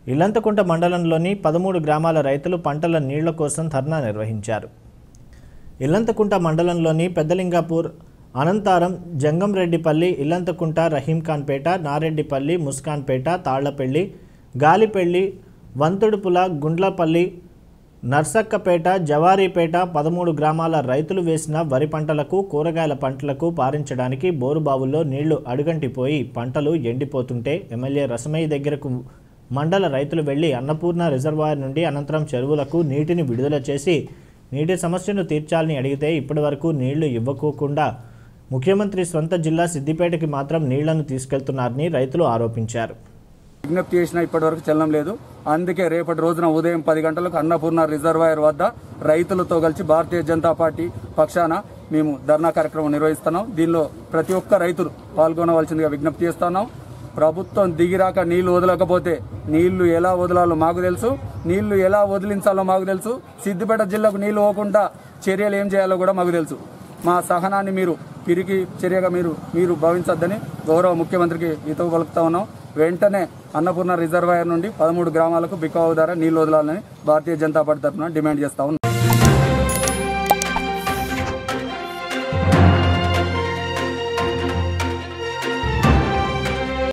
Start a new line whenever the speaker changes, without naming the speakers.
ఇల్లంతకుంట మండలంలోని పదమూడు గ్రామాల రైతులు పంటల నీళ్ల కోసం ధర్నా నిర్వహించారు ఇల్లంతకుంట మండలంలోని పెద్దలింగాపూర్ అనంతారం జంగంరెడ్డిపల్లి ఇల్లంతకుంట రహీంఖాన్పేట నారెడ్డిపల్లి ముస్కాన్పేట తాళ్లపల్లి గాలిపల్లి వంతుడుపుల గుండ్లపల్లి నర్సక్కపేట జవారీపేట పదమూడు గ్రామాల రైతులు వేసిన వరి పంటలకు కూరగాయల పంటలకు పారించడానికి బోరుబావుల్లో నీళ్లు అడుగంటిపోయి పంటలు ఎండిపోతుంటే ఎమ్మెల్యే రసమయ్య దగ్గరకు మండల రైతులు వెళ్లి అన్నపూర్ణ రిజర్వాయర్ నుండి అనంతరం చెరువులకు నీటిని విడుదల చేసి నీటి సమస్యను తీర్చాలని అడిగితే ఇప్పటివరకు నీళ్లు ఇవ్వకోకుండా ముఖ్యమంత్రి సొంత జిల్లా సిద్దిపేటకి మాత్రం నీళ్లను తీసుకెళ్తున్నారని రైతులు ఆరోపించారు
విజ్ఞప్తి చేసినా ఇప్పటివరకు చెల్లం లేదు అందుకే రేపటి రోజున ఉదయం పది గంటలకు అన్నపూర్ణ రిజర్వాయర్ వద్ద రైతులతో కలిసి భారతీయ జనతా పార్టీ పక్షాన మేము ధర్నా కార్యక్రమం నిర్వహిస్తున్నాం దీనిలో ప్రతి ఒక్క రైతులు పాల్గొనవలసిందిగా విజ్ఞప్తి చేస్తున్నాం ప్రభుత్వం దిగిరాక నీళ్లు వదలకపోతే నీళ్లు ఎలా వదలాలో మాకు తెలుసు నీళ్లు ఎలా వదిలించాలో మాకు తెలుసు సిద్దిపేట జిల్లాకు నీళ్లు పోకుండా చర్యలు ఏం చేయాలో కూడా మాకు తెలుసు మా సహనాన్ని మీరు పిరికి చర్యగా మీరు మీరు భావించొద్దని గౌరవ ముఖ్యమంత్రికి హితవు పలుకుతా ఉన్నాం వెంటనే అన్నపూర్ణ రిజర్వాయర్ నుండి పదమూడు గ్రామాలకు బికావు ద్వారా నీళ్లు వదలాలని భారతీయ జనతా పార్టీ తరఫున డిమాండ్ చేస్తా ఉన్నాం